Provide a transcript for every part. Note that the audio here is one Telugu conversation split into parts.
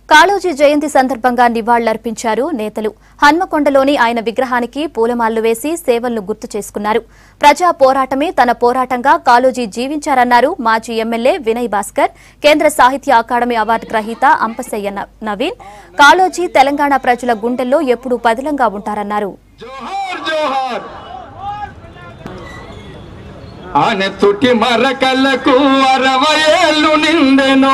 కాళోజీ జయంతి సందర్భంగా నివాళులర్పించారు నేతలు హన్మకొండలోని ఆయన విగ్రహానికి పూలమాలలు వేసి సేవలను గుర్తు చేసుకున్నారు ప్రజా పోరాటమే తన పోరాటంగా కాళోజీ జీవించారన్నారు మాజీ ఎమ్మెల్యే వినయ్ భాస్కర్ కేంద్ర సాహిత్య అకాడమీ అవార్డు గ్రహీత అంపశయ్య న- నవీన్ కాళోజీ తెలంగాణ ప్రజల గుండెల్లో ఎప్పుడూ పదిలంగా ఉంటారన్నారు జోహార్ జోహార్ ఆన తుటి మరకలకు అరవై ఏళ్ళు నిండెను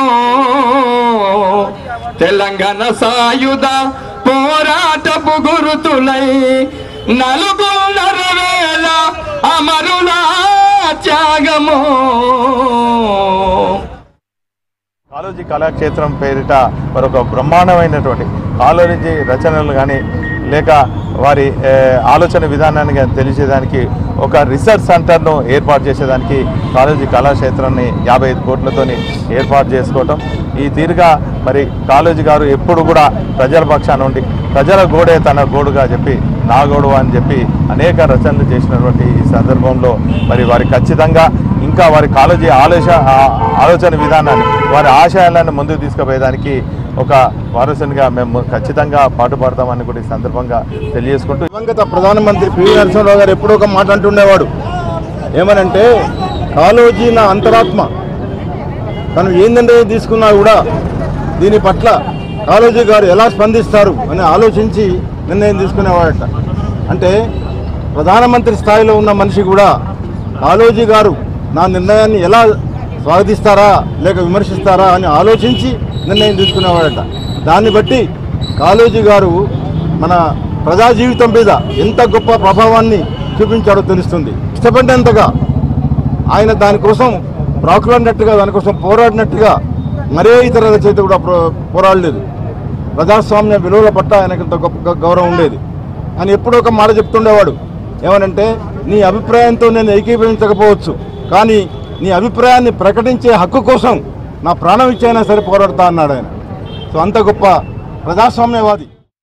తెలంగాణ సాయుధ పోరాటపు గురుతులై నలుగున్నర వేల అమరుల త్యాగము కాళోజీ కళాక్షేత్రం పేరిట మరొక బ్రహ్మాండమైనటువంటి కాళోజీ రచనలు కానీ లేక వారి ఏ, ఆలోచన విధానాన్ని కానీ తెలిసేదానికి ఒక రీసెర్చ్ సెంటర్ను ఏర్పాటు చేసేదానికి కాళోజీ కళాక్షేత్రాన్ని యాభై ఐదు కోట్లతోని ఏర్పాటు చేసుకోవటం ఈ తీరుగా మరి కాళోజీ గారు ఎప్పుడు కూడా ప్రజల పక్షాన ఉండి ప్రజల గోడే తన గోడుగా చెప్పి నా గోడు అని చెప్పి అనేక రచనలు చేసినటువంటి ఈ సందర్భంలో మరి వారి ఖచ్చితంగా ఇంకా వారి కాలేజీ ఆలోచన ఆ- ఆలోచన విధానాన్ని వారి ఆశయాలను ముందుకు తీసుకుపోయేదానికి ఒక వారసునిగా మేము ఖచ్చితంగా పాటుపడతామని కూడా ఈ సందర్భంగా తెలియజేసుకుంటూ దివంగత ప్రధానమంత్రి పివి నరసింహరావు గారు ఎప్పుడూ ఒక మాట అంటుండేవాడు ఏమనంటే కాలోజీ నా అంతరాత్మ తను ఏ నిర్ణయం తీసుకున్నా కూడా దీని పట్ల కాలోజీ గారు ఎలా స్పందిస్తారు అని ఆలోచించి నిర్ణయం తీసుకునేవాడట అంటే ప్రధానమంత్రి స్థాయిలో ఉన్న మనిషి కూడా కాలోజీ గారు నా నిర్ణయాన్ని ఎలా స్వాగతిస్తారా లేక విమర్శిస్తారా అని ఆలోచించి నిర్ణయం తీసుకునేవాడట దాన్ని బట్టి కాళోజీ గారు మన ప్రజా జీవితం మీద ఎంత గొప్ప ప్రభావాన్ని చూపించాడో తెలుస్తుంది ఇష్టపడినంతగా ఆయన దానికోసం ప్రాకులాడినట్టుగా దానికోసం పోరాడినట్టుగా మరే ఇతర రచయిత కూడా పో- పోరాడలేదు ప్రజాస్వామ్య విలువల పట్ల ఆయనకు ఇంత గొప్ప గౌరవం ఉండేది అని ఎప్పుడో ఒక మాట చెప్తుండేవాడు ఏమనంటే నీ అభిప్రాయంతో నేను ఏకీభవించకపోవచ్చు కానీ నీ అభిప్రాయాన్ని ప్రకటించే హక్కు కోసం నా ప్రాణం ఇచ్చైనా సరే పోరాడతా అన్నాడు ఆయన సో అంత గొప్ప ప్రజాస్వామ్యవాది